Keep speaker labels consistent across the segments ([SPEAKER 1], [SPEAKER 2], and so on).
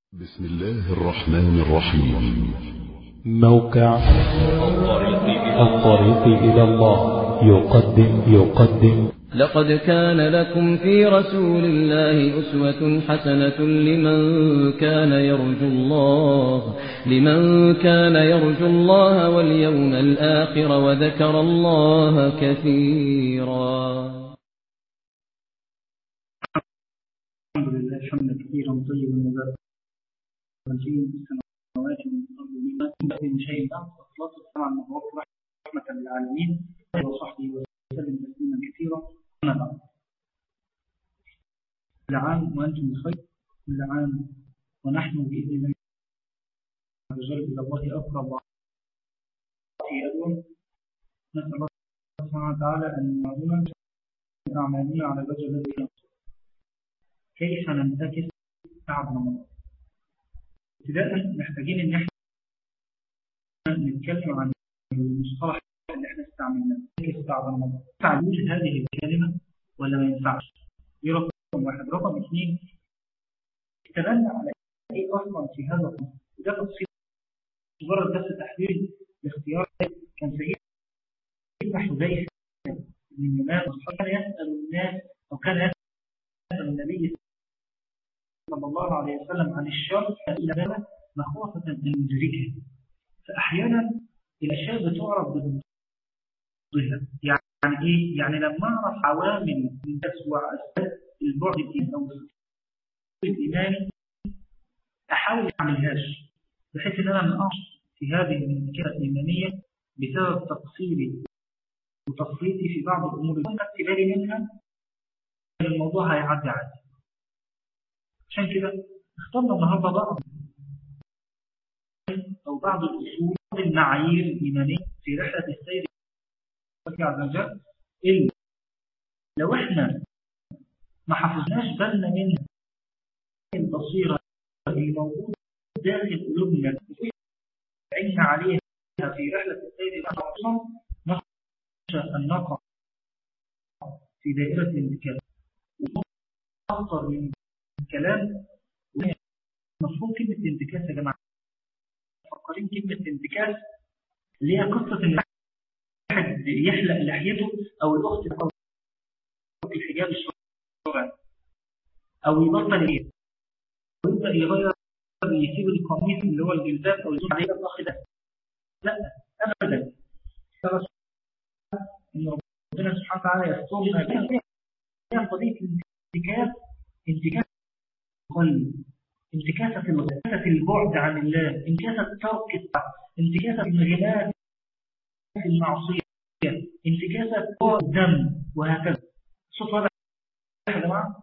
[SPEAKER 1] بسم الله الرحمن الرحيم
[SPEAKER 2] موقع الطريق إلى الله يقدم يقدم
[SPEAKER 3] لقد كان لكم في رسول الله أسوة حسنة لمن كان يرجو الله لمن كان يرجو الله واليوم الآخر وذكر الله كثيرا
[SPEAKER 4] الحمد لله حمدا كثيرا طيبا مباركا فيه السماوات والارض بما من شيء بعد والصلاه والسلام على المبعوث رحمه للعالمين وصحبه وسلم تسليما كثيرا اما بعد كل عام وانتم بخير كل عام ونحن باذن الله عز وجل الى الله اقرب وفي ادوم نسال الله سبحانه وتعالى ان يعلمنا اعمالنا على الوجه الذي يرضى كيف ننتكس بعد رمضان ابتداء محتاجين ان احنا نتكلم عن المصطلح اللي احنا استعملناه ننتكس بعد رمضان ينفع نقول هذه الكلمه ولا ما ينفعش دي رقم واحد رقم اثنين اشتغلنا على ايه اصلا في هذا الامر وده تفصيل مجرد بس تحليل لاختيار كان سيدنا حذيفه بن اليمان كان يسال الناس او كان يسال النبي صلى الله عليه وسلم عن الشر إلى بابا مخافة أن يدركه فأحيانا الأشياء بتعرف بضدها يعني إيه؟ يعني لما أعرف عوامل الناس وأسباب البعد الإيماني أو الإيماني أحاول ما أعملهاش بحيث إن أنا ما أقعش في هذه المشكلة الإيمانية بسبب تقصيري وتفريطي في بعض الأمور اللي خدت بالي منها الموضوع هيعدي عادي عشان كده اخترنا النهاردة بعض أو بعض الأصول المعايير الإيمانية في رحلة السير عز وجل اللي لو احنا ما حفظناش بالنا منها البصيرة اللي موجودة داخل قلوبنا عيننا عليها في رحلة السير مع نخشى أن نقع في دائرة الانتكاس أخطر من الكلام مفهوم كلمة انتكاس يا جماعة مفكرين كلمة انتكاس اللي هي قصة ان واحد يحلق لحيته او الاخت او الحجاب الشرعي او يبطل ايه ويبدا يغير يسيب القميص اللي هو الجلباب او يزول عليه الاخ ده لا ابدا ان ربنا سبحانه وتعالى يسترنا هي قضيه الانتكاس انتكاس القلب انتكاسة انتكاسة البعد عن الله انتكاسة ترك الطاعة انتكاسة الانغماس في المعصية انتكاسة الدم وهكذا صوت واضح يا جماعة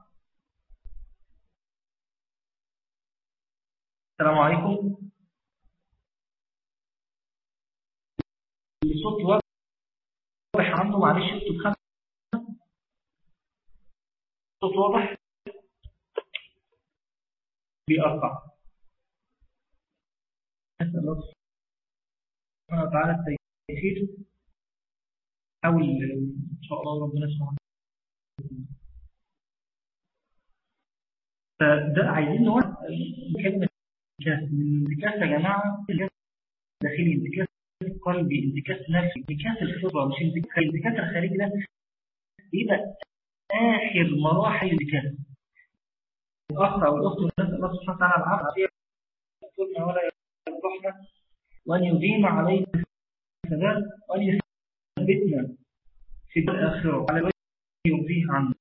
[SPEAKER 4] السلام عليكم الصوت واضح عنده معلش انتوا تخمسوا صوت واضح بيقطع نسأل الله سبحانه وتعالى التيسير حاول إن شاء الله ربنا سبحانه فده عايزين نوع كلمة انتكاس من انتكاس يا جماعة داخلي انتكاس قلبي انتكاس نفسي انتكاس الفطرة مش انتكاس الانتكاس الخارجي ده بيبقى آخر مراحل الانتكاس الأخ أو الأخت نسأل الله سبحانه وتعالى العافية يذكرنا ولا يفضحنا وأن يديم علينا الثبات وأن يثبتنا في الآخرة على وجه يرضيه عنا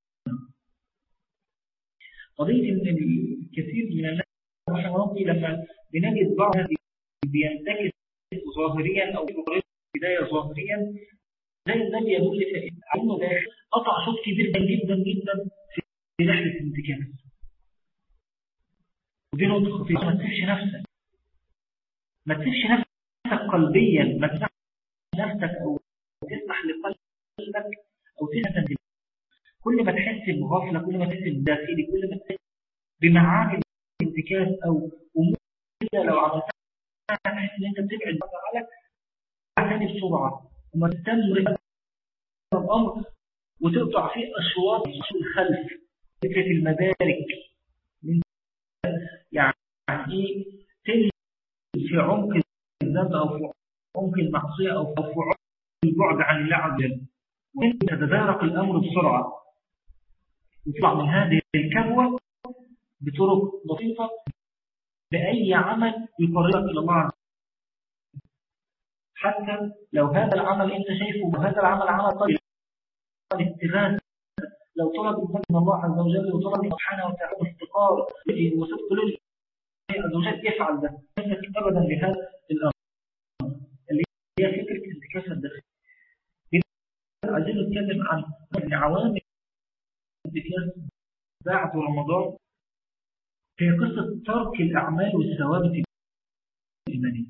[SPEAKER 4] قضية إن الكثير من الناس رحمه ربي لما بنجد بعض بينتكس ظاهريا أو بداية ظاهريا زي ده بيدل انه داخل قطع شوط كبير جدا جدا في رحلة الانتكاس ودي نقطة خطيرة ما تسيبش نفسك ما تسيبش نفسك قلبيا ما تسيبش نفسك أو تسمح لقلبك أو تسمح كل ما تحس بغفلة كل ما تحس بداخلي كل ما تحس بمعاني الانتكاس أو أمور كده لو عملتها تحس إن أنت بتبعد على تاني بسرعة وما تستمر الأمر وتقطع فيه أشواط الخلف فكرة المدارك يعني يعني ايه تنزل في عمق الذنب او في عمق المعصيه او في عمق البعد عن الله عز وجل وتتدارك الامر بسرعه وتطلع من هذه الكبوه بطرق بسيطه باي عمل يقربك الى الله عز وجل حتى لو هذا العمل انت شايفه وهذا العمل عمل طيب الاتخاذ لو طلب من الله عز وجل وطلب سبحانه وتعالى افتقار وصدق لله عز وجل يفعل ده ليست ابدا لهذا الامر اللي هي فكره انتكاس الداخل عايزين نتكلم عن عوامل انتكاس بعد رمضان هي قصه ترك الاعمال والثوابت الايمانيه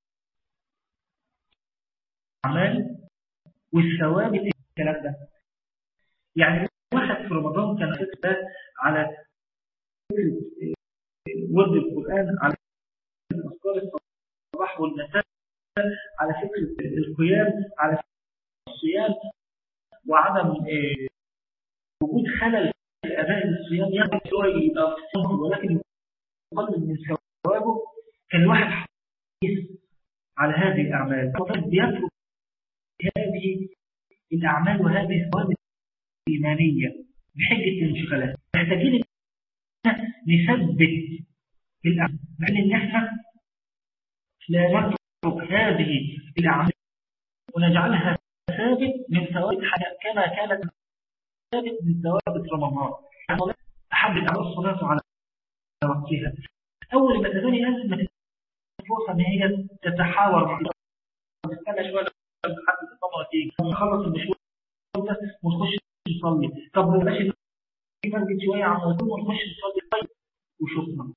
[SPEAKER 4] الاعمال والثوابت الكلام ده يعني واحد في رمضان كان فكرة على فكرة ورد القرآن على فكرة أذكار الصباح والمساء على فكرة القيام على فكرة الصيام وعدم وجود خلل في أداء الصيام يعني هو يبقى في الصيام ولكن يقلل من ثوابه كان الواحد حريص على هذه الأعمال بيترك هذه الأعمال وهذه الثوابت الإيمانية بحجة الانشغالات محتاجين نثبت الأعمال مع إن إحنا لا نترك هذه الأعمال ونجعلها ثابت من ثوابت كما كانت ثابت من ثوابت رمضان أحب الأعمال الصلاة على وقتها أول ما تزالي لازم فرصة إن هي تتحاور مع تستنى شوية لحد الإقامة تيجي نخلص المشوار ده ونخش نصلي طب ما بقاش في مسجد شويه عم نقول ونخش نصلي طيب وشكرا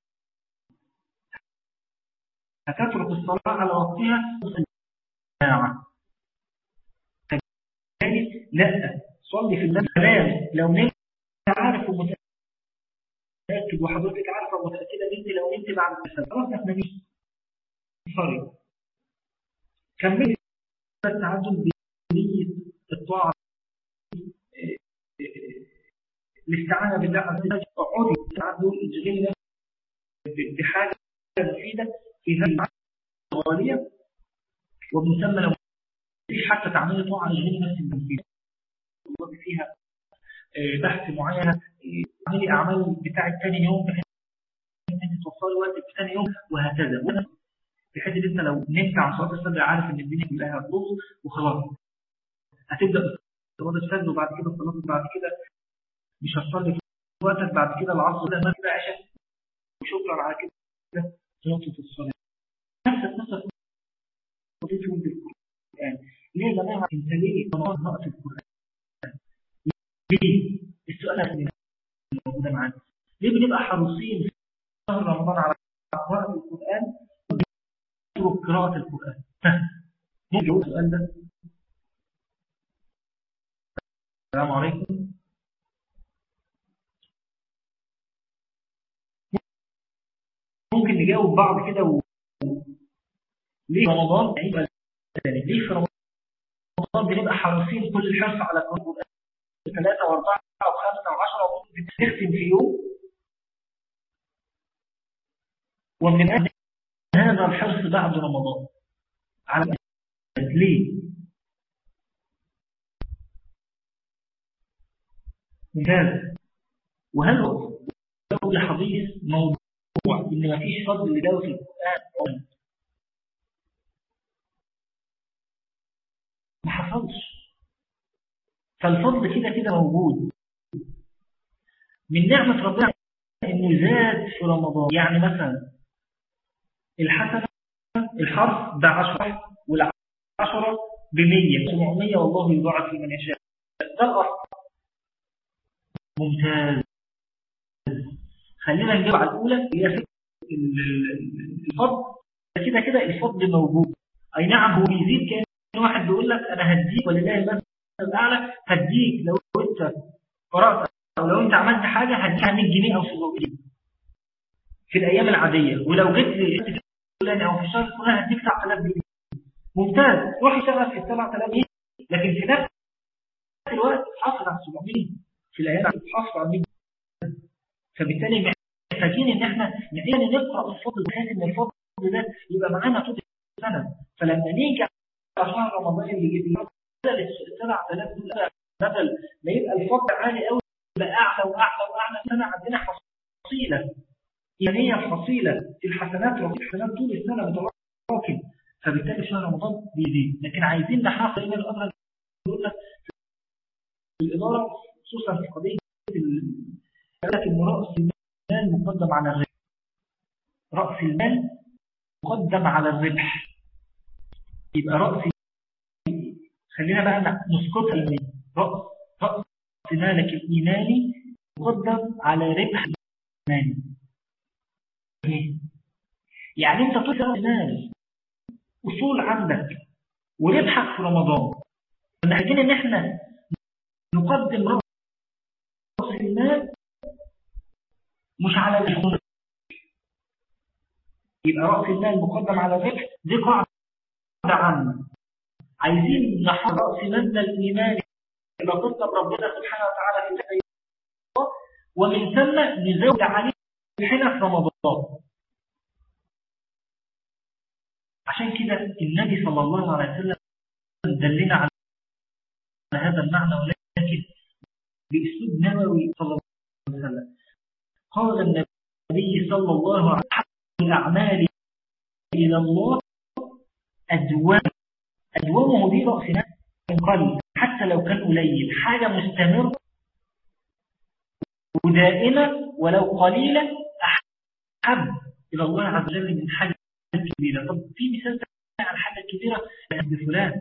[SPEAKER 4] هتترك الصلاه على وقتها ساعه لا صلي في الليل كلام لو نمت عارف ومتاكد وحضرتك عارفه ومتاكده ان انت لو نمت بعد الفجر خلاص ما تناميش سوري كملي التعدد بنيه الطاعه الاستعانة بالله عز وجل اقعدي تعدوا اشغلي نفسك بحاجة مفيدة في هذه الغالية وبمسمى لو مفيش حتى تعملي طاعة اشغلي نفسك مفيدة فيها بحث معينة اعملي أعمال بتاعة تاني يوم بحيث انك توفري وقتك في تاني يوم وهكذا بحيث ان انت لو نمت عن صلاة الفجر عارف ان الدنيا كلها هتبوظ وخلاص هتبدأ صلاة الفجر وبعد كده صلاة بعد كده مش هتصلي في وقتك بعد كده العصر ده ما كده عشاء وشكرا على كده نقطة الصلاة نفس القصة قضية ولد القرآن ليه يا جماعة انت ليه رمضان نقط القرآن ليه السؤال اللي موجودة معانا ليه بنبقى حريصين في شهر رمضان على قراءة القرآن ونترك قراءة القرآن ممكن السؤال ده السلام عليكم ممكن نجاوب بعض كده و... ليه رمضان يعني ليه في رمضان بنبقى حريصين كل الحرص على القرآن ثلاثة وأربعة وخمسة وعشرة وممكن تختم في يوم ومن أجل هذا الحرص بعد رمضان على ليه؟ ممتاز وهل لو حديث موضوع ان ما فيش فضل لدوله القران ما حصلش فالفضل كده كده موجود من نعمة ربنا انه زاد في رمضان يعني مثلا الحسنة الحرف بعشرة والعشرة بمية سبعمية والله يضاعف لمن يشاء ده الأصل ممتاز خلينا نجيب على الأولى هي الفضل كده كده الفضل موجود أي نعم هو بيزيد كان واحد بيقول لك أنا هديك ولله المثل الأعلى هديك لو أنت قرأت أو لو أنت عملت حاجة هديك 100 جنيه أو 700 جنيه في الأيام العادية ولو جيت لي فلان أو في الشهر الفلاني هديك 9000 جنيه ممتاز روح اشتغل في 7000 جنيه لكن في نفس الوقت حصل على 700 في الأيام حصل على 100 فبالتالي محتاجين ان احنا نعين نقرا الفضل بحيث ان الفضل ده يبقى معانا طول السنه فلما نيجي على شهر رمضان اللي جه بدل ال 7000 دول بدل ما يبقى الفضل عالي قوي يبقى اعلى واعلى واعلى سنه عندنا حصيله ايمانيه حصيله في الحسنات رصيد الحسنات طول السنه متراكم فبالتالي شهر رمضان بيزيد لكن عايزين نحافظ ان الامر يقول لك الاداره خصوصا في قضيه لك ان راس المال مقدم على الربح راس المال مقدم على الربح يبقى راس خلينا بقى نسقطها الايمان راس راس مالك الايماني مقدم على ربح الايماني يعني انت طول المال اصول عندك وربحك في رمضان محتاجين ان احنا نقدم راس المال مش على الحقوق يبقى رأس المال مقدم على الربح دي قاعدة عامة عايزين نحفظ رأس مالنا الإيماني إلى تطلب ربنا سبحانه وتعالى في الحياة ومن ثم نزود عليه حين في رمضان عشان كده النبي صلى الله عليه وسلم دلنا على هذا المعنى ولكن بأسلوب نبوي صلى الله عليه وسلم قال النبي صلى الله عليه وسلم الأعمال إلى الله أدوام أدوامه دي رأس مال قل حتى لو كان قليل حاجة مستمرة ودائمة ولو قليلة أحب إلى الله عز وجل من حاجة كبيرة طب في مثال عن حاجة كبيرة عند فلان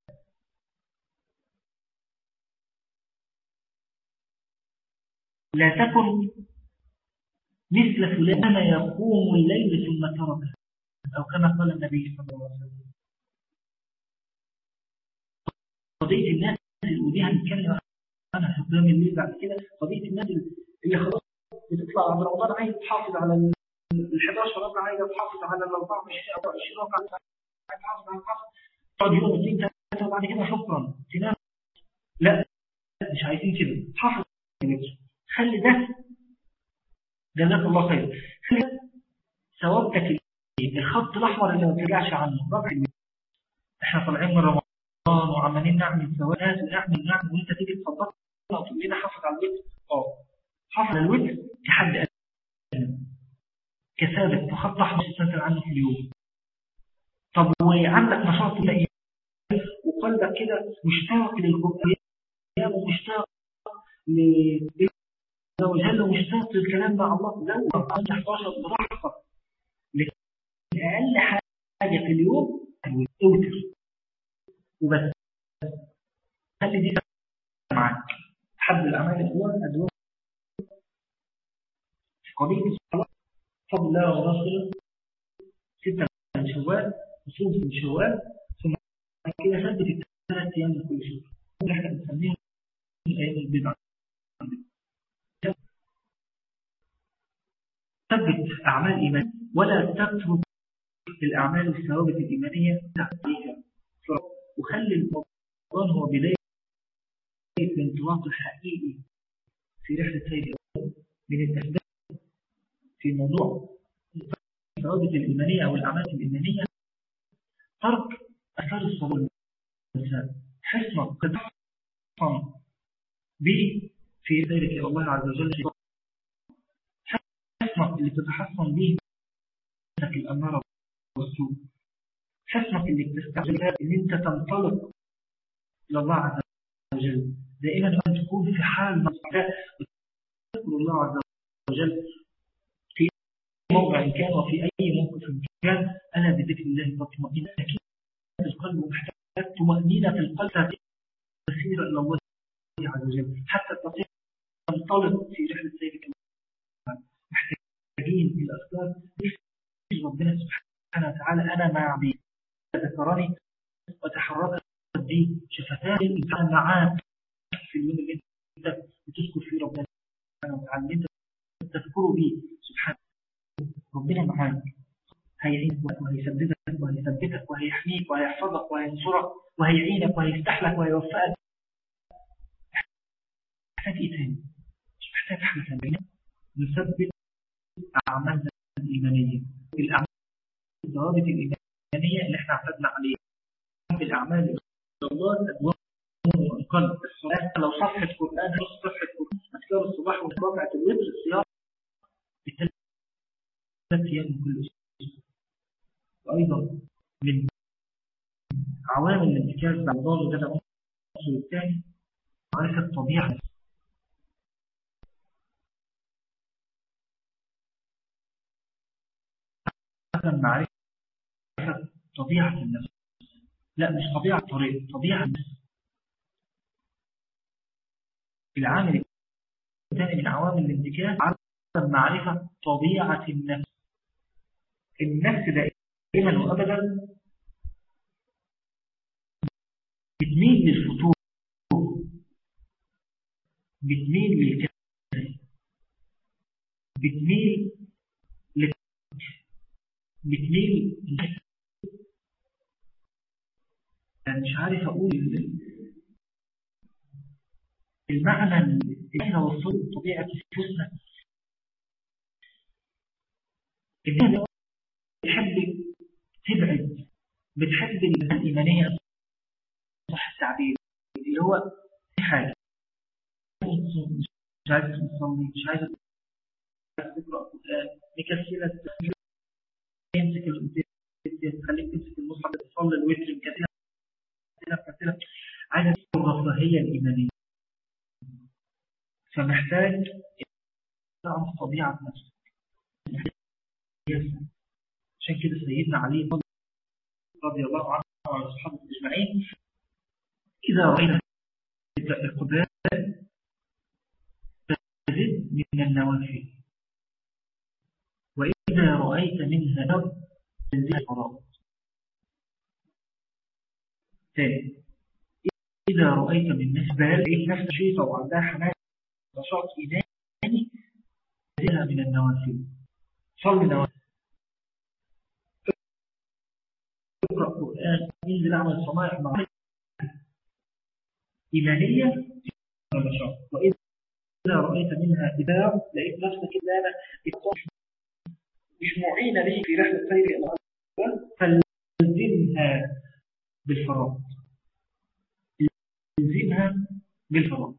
[SPEAKER 4] لا تكن مثل فلان يقوم الليل ثم تركه أو كما قال النبي صلى الله عليه وسلم قضية الناس ودي هنتكلم عنها في قيام الليل بعد كده قضية الناس اللي خلاص بتطلع عند رمضان عايز تحافظ على ال 11 ركعة عايز تحافظ على ال 24 أو 20 ركعة عايز تحافظ على الحفظ تقعد يوم اثنين ثلاثة وبعد كده شكرا تنام لا مش عايزين كده حافظ خلي ده جزاك الله خير خلي ثوابتك الخط الأحمر اللي ما ترجعش عنه ربع احنا طالعين من رمضان وعمالين نعمل سواد ونعمل نعمل وانت تيجي تصدق تقول لنا حافظ على الوتر اه حافظ على الوتر كحد ادنى كثابت وخط احمر تسجل عنه في اليوم طب وعندك نشاط تلاقي وقلبك كده مشتاق للقرآن ومشتاق ل وجل ومشتاق للكلام مع الله زود 11 بتحفظ لكن اقل حاجه في اليوم اوتر وبس خلي دي معاك حد الاعمال الاولى ادوار في قضيه الصلاه فضل الله ورسوله ستة من شوال وصوم من شوال ثم كده ثبت الثلاث ايام من كل شهر اللي احنا بنسميهم ايام البدع ثبت اعمال ايمان ولا تترك الاعمال الثوابت الايمانيه تعطيها وخلي رمضان هو بدايه الانطلاق الحقيقي في رحله سيد من الاسباب في موضوع الثوابت الايمانيه او الاعمال الايمانيه ترك اثار الصبر الانسان حسنك قد حصن به في ذلك الى الله عز وجل حسنك اللي تتحصن به نفسك الاماره والسوء حسنك اللي بتستعجل ان انت تنطلق الى الله عز وجل دائما ان تكون في حال مصدر تذكر الله عز وجل في موضع كان وفي اي موقف كان انا بذكر الله تطمئن اكيد القلب محتاج طمأنينة في القلب تسير الى الله عز وجل حتى تستطيع تنطلق في رحله سيرك محتاجين الاذكار ربنا سبحانه وتعالى انا مع عبيد ذكرني وتحركت بي شفتاي الانسان معاك في اليوم اللي انت بتذكر فيه ربنا سبحانه وتعالى انت تذكره بيه سبحانه ربنا معاك هيعينك وهيسددك وهيثبتك وهيحميك وهيحفظك وهينصرك وهيعينك وهيفتح لك وهيوفقك محتاج ايه تاني؟ مش محتاج حاجه ثانيه نثبت أعمالنا الإيمانية الأعمال الضوابط الإيمانية اللي احنا اعتدنا عليها الأعمال إلى الله الأدوار القلب الصلاة لو صفحة قرآن نص صفحة قرآن أذكار الصباح وركعة الوتر الصيام بالثلاث أيام من كل أسبوع وأيضا من عوامل الانتكاس بعد الله وده العنصر الثاني معرفة الطبيعة معرفة طبيعة النفس لا مش طبيعة الطريق طبيعة النفس العامل الثاني من عوامل الانتكاس عدم معرفة طبيعة النفس النفس دائما وأبدا بتميل للفتور بتميل للكسل بتميل لل بتميل للكسل أنا مش عارف أقول المعنى اللي احنا وصلنا طبيعة نفوسنا إنها بتحب تبعد بتحب الإيمانية صح التعبير اللي هو حاجة مش عايز تصلي مش عايز تقرأ قرآن مكسلة تمسك تخليك تمسك المصحف تصلي الوتر مكسلة مكسلة عايزة الرفاهية الإيمانية فمحتاج تعرف طبيعة نفسك عشان كده سيدنا علي رضي الله عنه وعلى الصحابة أجمعين إذا رأينا القبال تزد من النوافل وإذا رأيت منها نوم تنزل الفراغ ثاني إذا رأيت من نسبة لقيت نفس نشيطة وعندها حماس نشاط إيماني تنزلها من النوافل صلي نوافل اقرأ قرآن انزل اعمل صنائع مع إيمانية ونشاط وإذا رأيت منها إباع لقيت نفسك إن أنا مش معينة لي في رحلة سير إلى الله فالزمها بالفراغ الزمها بالفراغ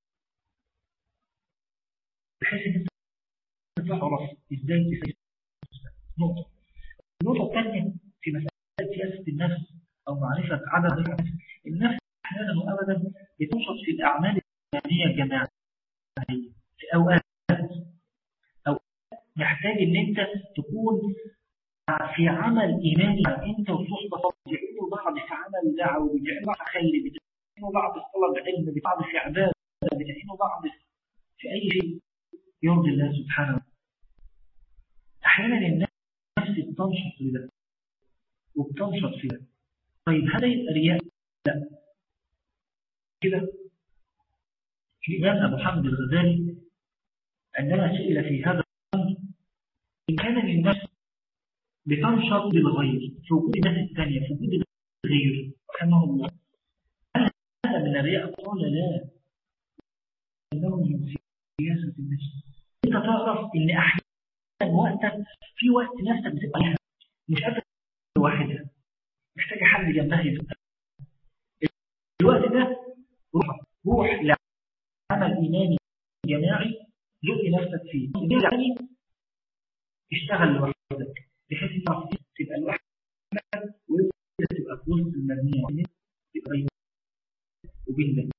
[SPEAKER 4] بحيث ان انت تعرف ازاي تسير نقطة النقطة الثانية في مسألة سياسة النفس أو معرفة عدد النفس النفس أحيانا وأبدا بتنشط في الأعمال الإيمانية الجماعية في أوقات أو محتاج إن أنت تكون في عمل إيماني أنت وصحبة بتعينوا بعض في عمل دعوي بتعينوا بعض خير بتعينوا بعض في طلب علم بتعينوا في عبادة بتعينوا بعض في أي شيء يرضي الله سبحانه وتعالى أحيانا النفس بتنشط في ده وبتنشط في ده طيب هذا يبقى رياء لا كده الإمام أبو حمد الغزالي عندما سئل في هذا الأمر إن كان للنفس بتنشط بالغير في وجود الناس الثانية في وجود الغير رحمه الله هل هذا من الرياء قال لا إنه من سياسة النفس أنت تعرف إن أحيانا وقتك في وقت نفسك بتبقى لها مش قادر لوحدها محتاجة حد جنبها يزقها الوقت ده روح روح لعمل إيماني جماعي زق نفسك فيه يعني اشتغل لوحدك بحيث ان تبقى لوحدك وانت تبقى في وسط المجموعه تبقى بين وبين ده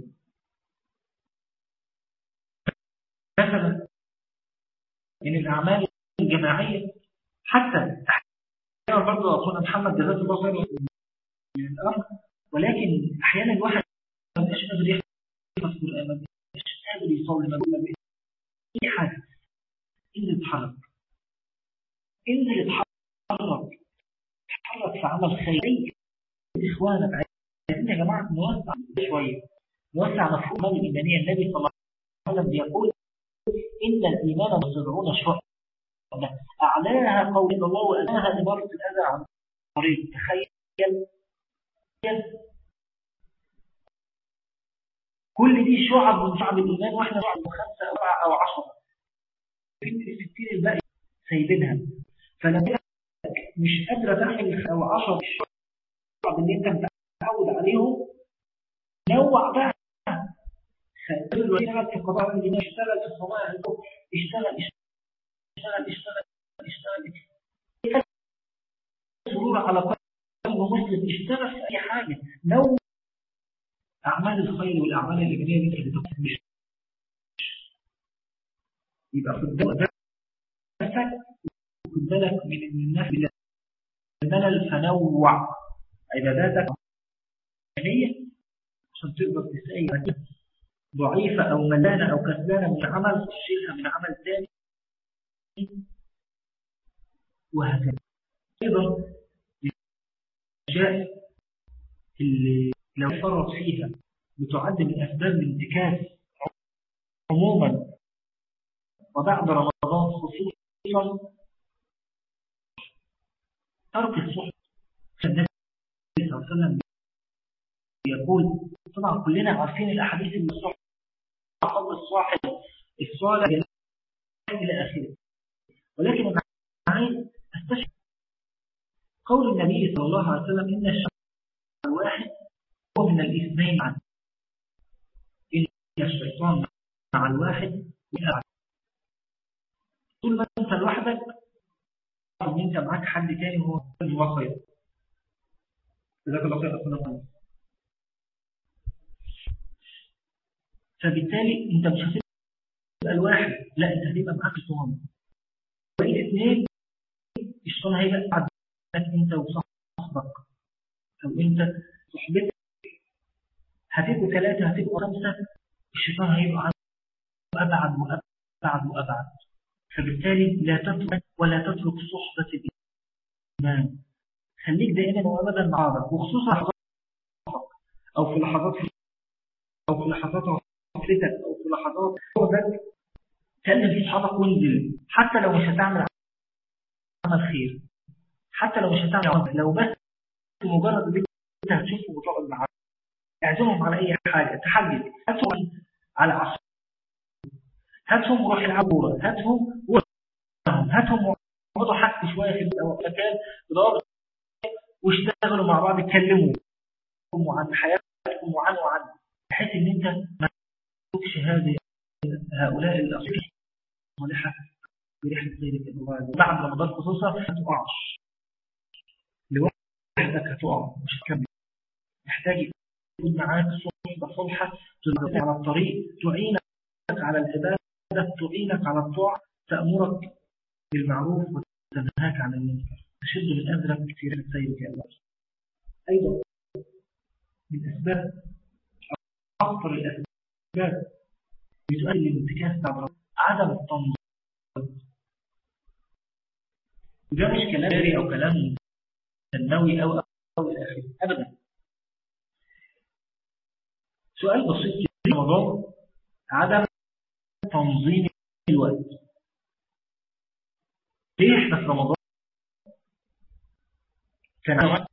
[SPEAKER 4] مثلا من الاعمال الجماعيه حتى احيانا برضه اخونا محمد جزاه الله خير من الامر ولكن احيانا الواحد ما بيبقاش قادر يحفظ قران ما بيبقاش قادر يصلي ما بيبقاش اي حاجه انزل اتحرك انزل اتحرك اتحرك في عمل خيري اخوانك عايزين يا جماعه نوسع شويه نوسع مفهوم الايمانيه النبي صلى الله عليه وسلم بيقول ان الايمان بضعون شعبه اعلاها قول الله وادناها اماره الاذى عن الطريق تخيل كل دي شعب من شعب الايمان واحنا شعب خمسه او اربعه او عشره الستين الباقي سايبينها فلما مش قادرة تعمل أو 10 الشعب اللي أنت متعود عليهم نوع بقى اشتغل في قضاء الدنيا اشتغل في قضاء الحكم اشتغل اشتغل اشتغل اشتغل سرور على قلب مسلم اشتغل في أي حاجة نوع أعمال الخير والأعمال الإيجابية اللي أنت بتقوم مش يبقى خد بالك خد بالك من الناس اللي الملل فنوع عباداتك هي عشان تقدر تسأل ضعيفة أو ملانة أو كسلانة من عمل تشيلها من عمل ثاني وهكذا أيضا الأشياء اللي لو فرط فيها بتعد من أسباب الانتكاس عموما وبعد رمضان خصوصا ترك الصحبة النبي صلى الله عليه وسلم يقول طبعا كلنا عارفين الأحاديث اللي الصحبة فضل الصاحب الصالح إلى آخره ولكن أنا عايز أستشعر قول النبي صلى الله عليه وسلم إن الشخص الواحد هو من الاثنين عنه إن الشيطان مع الواحد والأعلى طول ما أنت لوحدك إن أنت معاك حد تاني هو الله خير جزاك الله خير أصلا خير فبالتالي أنت مش هتبقى الواحد لا أنت هتبقى معاك الشيطان بقيت اثنين الشيطان هيبقى بعد أنت وصاحبك أو أنت صحبتك هتبقوا ثلاثة هتبقوا خمسة الشيطان هيبقى أبعد وأبعد وأبعد فبالتالي لا تترك ولا تترك صحبة الإيمان خليك دائما وأبدا مع بعض وخصوصا لحظات أو في لحظات أو في لحظات غفلتك أو في لحظات بعدك كلم في أصحابك وانزل حتى لو مش هتعمل عمل خير حتى لو مش هتعمل عمل لو بس مجرد ان انت هتشوفه وتقعد معاه اعزمهم على اي حاجه تحدد هاتهم على عصر هاتهم وروح يلعبوا كوره هاتهم وهم هاتهم وقعدوا حتى شويه في المكان واشتغلوا مع بعض اتكلموا عن حياتكم وعن وعن بحيث ان انت ما تشوفش هذه هؤلاء الاصحاب الصالحه برحله سيدك الله بعد رمضان خصوصا ما تقعش لوحدك هتقع مش هتكمل محتاج يكون معاك صحبه صالحه تدلك على الطريق تعينك على العباده تعينك على الطاعه تامرك بالمعروف وتنهاك عن المنكر تشد من أذرك في رحلة سيدك يا الله أيضا من أسباب أكثر الأسباب بتؤدي للانتكاس بعد عدم التنظيم وده مش كلام جاري أو كلام تنوي أو أو إلى آخره أبدا سؤال بسيط في رمضان عدم تنظيم الوقت ليه احنا في رمضان كان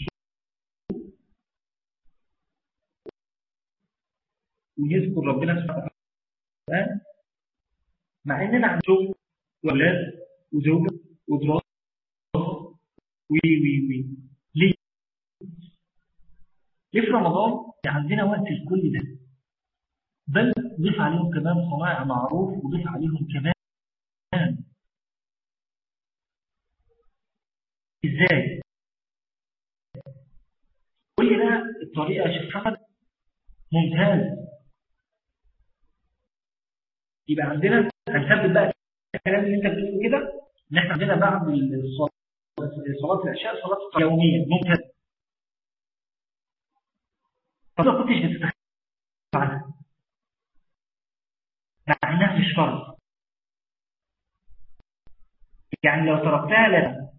[SPEAKER 4] ويذكر ربنا سبحانه وتعالى مع اننا عن شغل واولاد وزوجه ودراسه وي وي وي ليه؟ ليه في رمضان عندنا وقت لكل ده بل ضيف عليهم كمان صنائع معروف وضيف عليهم كمان ازاي قول لي بقى الطريقه يا شيخ محمد ممتاز يبقى عندنا هنثبت بقى الكلام اللي انت بتقوله كده ان احنا عندنا بعد صلاه العشاء صلاه يوميه ممتاز طب ما كنتش بتتخيل عنها مع انها مش فرض يعني لو تركتها لنا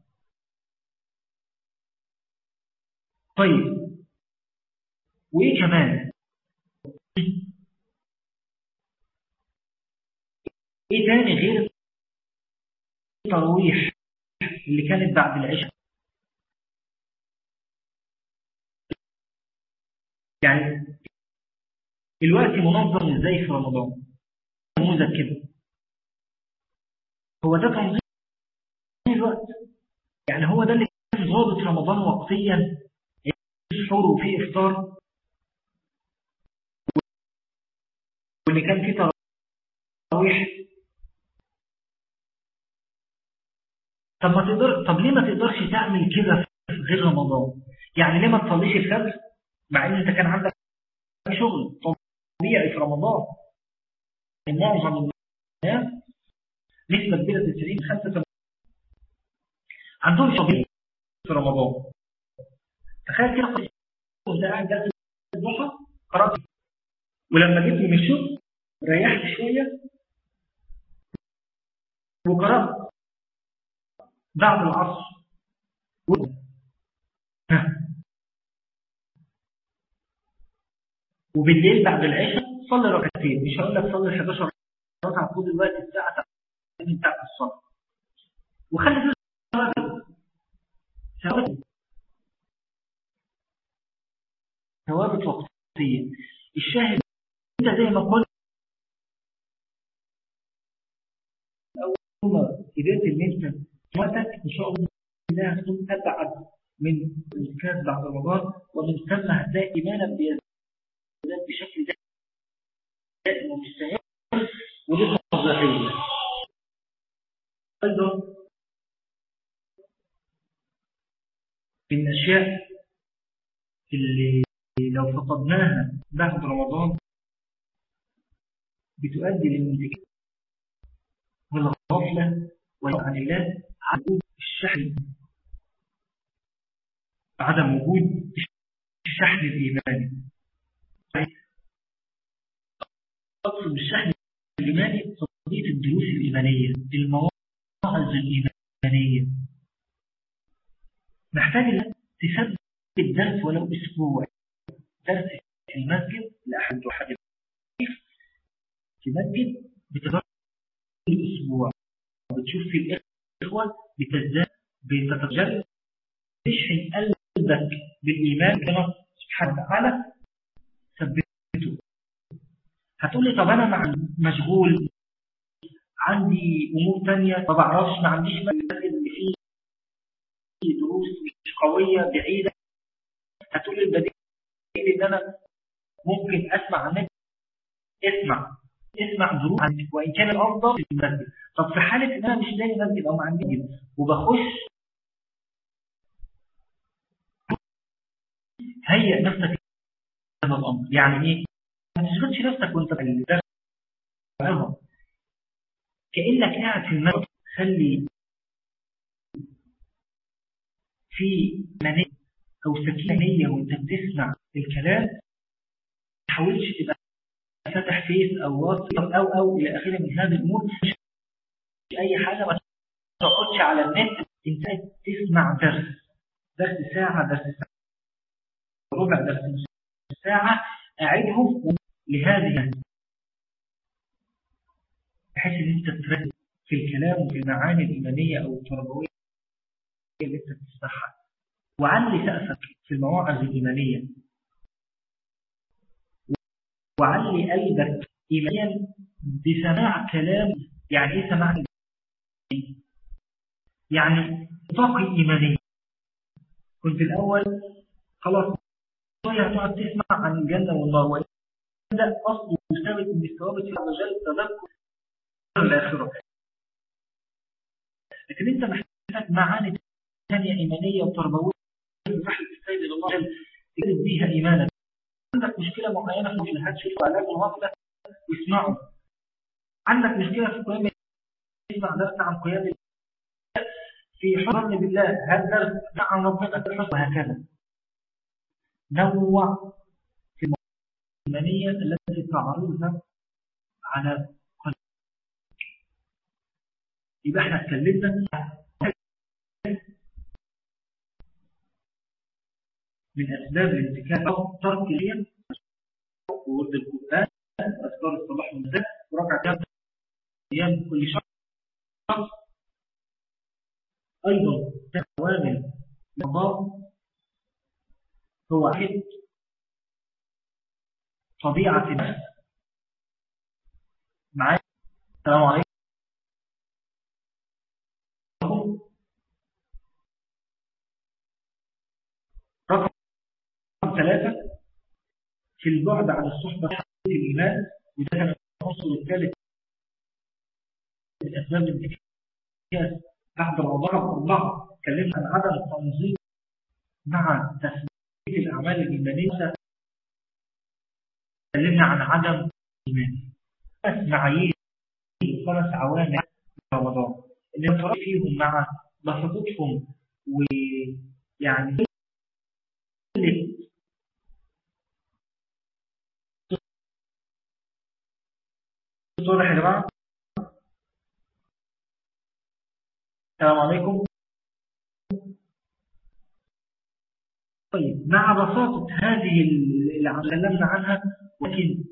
[SPEAKER 4] طيب وايه كمان ايه تاني غير التراويح اللي كانت بعد العشاء يعني الوقت منظم ازاي في رمضان نموذج كده هو ده تنظيم الوقت يعني هو ده اللي كان ضابط رمضان وقتيا في سحور وفي افطار واللي كان فيه تراويح طب ما تقدر طب ليه ما تقدرش تعمل كده في غير رمضان يعني ليه ما تصليش الفجر مع ان انت كان عندك شغل طبيعي في رمضان معظم الناس نسبة كبيرة 90 85 عندهم شغل في رمضان تخيل كده كنت قاعد جلسة الضحى قرأت ولما جيت من الشغل ريحت شوية وقرأت بعد العصر وبالليل بعد العشاء صلي ركعتين مش هقول لك صلي 11 ركعه طول الوقت الساعه بتاعت الصلاه وخلي في ثوابت ثوابت وقتيه الشاهد انت زي ما قلت اول ما قدرت ان انت وقتك ان شاء الله هتكون تبعد من الكاس بعد رمضان ومن ثم هتلاقي ايمانا بيزداد بشكل دائم ومستمر ودي صحيحيه ايضا من الاشياء اللي لو فقدناها بعد رمضان بتؤدي للانتكاس والغفله وعن الله عدم الشحن عدم وجود الشحن الإيماني أقصد بالشحن الإيماني قضية الدروس الإيمانية المواعظ الإيمانية محتاج أن تثبت درس ولو أسبوع درس في المسجد لأحد أحد في مسجد بتدرس الأسبوع بتشوف في الإخوة بتزداد بتتجلد تشحن قلبك بالإيمان كما سبحانه وتعالى ثبته هتقول لي طب أنا مشغول عندي أمور تانية ما بعرفش ما عنديش مسجد اللي فيه دروس مش قوية بعيدة هتقول لي البديل إن أنا ممكن أسمع عنك اسمع اسمع دروس عنك وإن كان الأفضل في المسجد طب في حالة إن أنا مش لاقي مسجد أو ما عندي مسجد وبخش هيئ نفسك هذا الأمر يعني إيه؟ ما تشغلش نفسك وانت في الدرس كأنك قاعد في المسجد خلي في منية أو سكينية وانت بتسمع الكلام ما تحاولش تبقى فاتح فيس أو واتس أو أو إلى آخره من هذه الأمور مش أي حاجة ما تقعدش على النت انت تسمع درس درس ساعة درس ساعة ربع درس ساعة أعدهم لهذه بحيث ان انت تركز في الكلام وفي المعاني الإيمانية أو التربوية اللي انت بتسمعها وعلي سقفك في المواعظ الإيمانية وعلي قلبك إيمانيا بسماع كلام يعني إيه سماع يعني طاقة إيمانية كنت الأول خلاص شوية هتقعد تسمع عن الجنة والنار وده أصل وثابت من الثوابت الله عز وجل تذكر الآخرة لكن أنت محتاج معاني ثانية إيمانية وتربوية تحل السيد إلى الله تجد بيها إيمانك عندك مشكلة معينة في الجهاد شوفوا علاج الغفلة واسمعوا عندك مشكلة في قيام اسمع درس عن قيام في حضن بالله هل درس عن ربنا الحسن وهكذا نوع في الإيمانية التي تعرضها على قلب يبقى احنا اتكلمنا من أسباب الانتكاس أو ترك اليم وورد القرآن أذكار الصباح والمساء وركع كام أيام كل شهر أيضا عوامل النظام هو واحد طبيعة الناس معايا السلام عليكم ثلاثة في البعد عن الصحبة في الإيمان وده كان العنصر الثالث من أسباب الانتكاس بعد الوضع أربعة تكلمنا عن عدم التنظيم مع تثبيت الأعمال الإيمانية تكلمنا عن عدم الإيمان خمس معايير خمس عوامل رمضان اللي نترك فيهم مع بساطتهم ويعني صورة يا جماعة السلام عليكم طيب مع بساطة هذه اللي تكلمنا عنها ولكن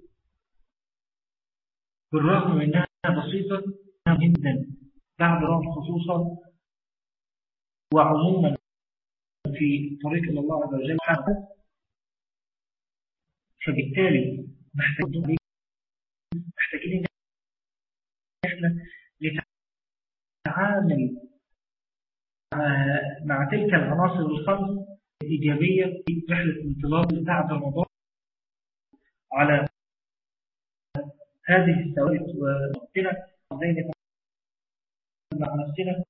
[SPEAKER 4] بالرغم من أنها بسيطة جدا بعد رمضان خصوصا وعموما في طريق إلى الله عز وجل فبالتالي محتاجين محتاجين احنا نتعامل مع تلك العناصر الخمس الإيجابية في رحلة الانطلاق بعد رمضان على هذه الثوابت ونفسنا زي مع نفسنا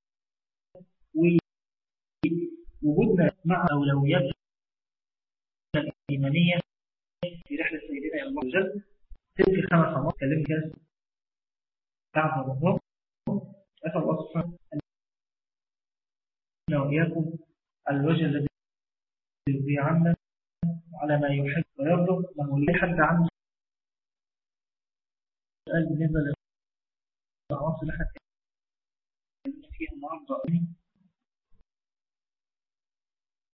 [SPEAKER 4] ووجودنا مع أولويات الإيمانية في رحلة سيدنا إلى الله عز وجل تلك خمس عناصر كلمة كده بعد رمضان أسأل الله سبحانه أن وإياكم الوجه الذي يرضي عنا على ما يحب ويرضى لما لي حد عنه سؤال بالنسبة للعناصر اللي احنا فيها النهارده